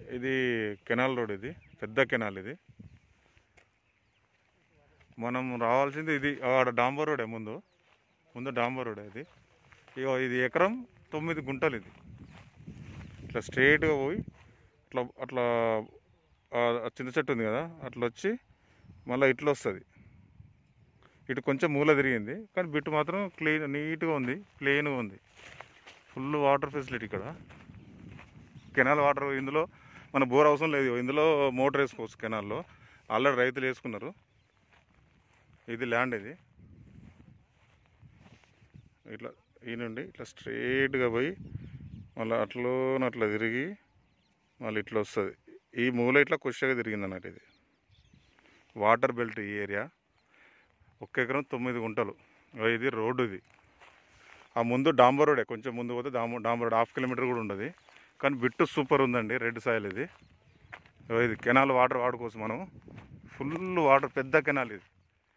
ఇది canal road ఇది పెద్ద కెనాల్ ఇది మనం రావాల్సింది ఇది ఆడ డాంబర్ రోడే ముందు ముందు డాంబర్ రోడే ఇది ఇగో ఇది ఎకరం తొమ్మిది గుంటలు ఇది ఇట్లా స్ట్రైట్గా పోయి అట్లా అట్లా ఆ చింత చెట్టు ఉంది కదా అట్లా వచ్చి మళ్ళీ ఇట్లా వస్తుంది ఇటు కొంచెం మూల తిరిగింది కానీ బిట్టు మాత్రం క్లీన్ నీట్గా ఉంది ప్లెయిన్గా ఉంది ఫుల్ వాటర్ ఫెసిలిటీ ఇక్కడ కెనాల్ వాటర్ ఇందులో మన బోర్ అవసరం లేదు ఇందులో మోటార్ వేసుకోవచ్చు కెనాల్లో ఆల్రెడీ రైతులు వేసుకున్నారు ఇది ల్యాండ్ ఇది ఇట్లా ఈ నుండి ఇట్లా స్ట్రైట్గా పోయి మళ్ళీ అట్లో అట్లా తిరిగి మళ్ళీ ఇట్లా వస్తుంది ఈ మూల ఇట్లా కుషగా తిరిగింది అన్నట్టు ఇది వాటర్ బెల్ట్ ఈ ఏరియా ఒక్క ఎకరం తొమ్మిది గుంటలు ఇగో ఇది రోడ్డు ఇది ఆ ముందు డాంబర్ రోడే కొంచెం ముందు పోతే డాంబర్ డాంబర్ రోడ్ హాఫ్ కిలోమీటర్ కూడా ఉండదు కానీ బిట్టు సూపర్ ఉందండి రెడ్ సాయిల్ ఇది ఇగో ఇది కెనాల్ వాటర్ వాడుకోవచ్చు మనం ఫుల్ వాటర్ పెద్ద కెనాల్ ఇది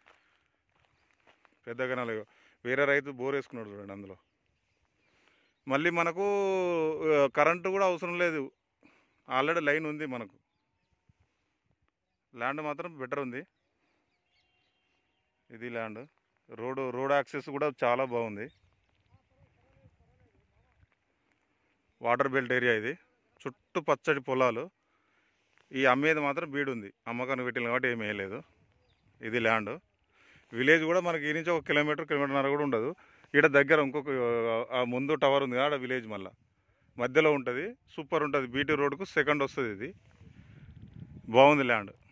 పెద్ద కెనాల్ ఇగో. వేరే రైతు బోర్ వేసుకున్నాడు చూడండి అందులో మళ్ళీ మనకు ఆ, కరెంటు కూడా అవసరం లేదు ఆల్రెడీ లైన్ ఉంది మనకు ల్యాండ్ మాత్రం బెటర్ ఉంది ఇది ల్యాండ్ రోడ్ రోడ్ యాక్సెస్ కూడా చాలా బాగుంది వాటర్ బెల్ట్ ఏరియా ఇది చుట్టూ పచ్చడి పొలాలు ఈ అమ్మేది మాత్రం బీడు ఉంది అమ్మకానికి పెట్టిన కాబట్టి ఏమీ వేయలేదు ఇది ల్యాండ్ విలేజ్ కూడా మనకి ఈ నుంచి ఒక కిలోమీటర్ కిలోమీటర్న్నర కూడా ఉండదు ఇక్కడ దగ్గర ఇంకొక ఆ ముందు టవర్ ఉంది ఆడ విలేజ్ మళ్ళీ మధ్యలో ఉంటుంది సూపర్ ఉంటుంది బీటీ రోడ్కు సెకండ్ వస్తుంది ఇది బాగుంది ల్యాండ్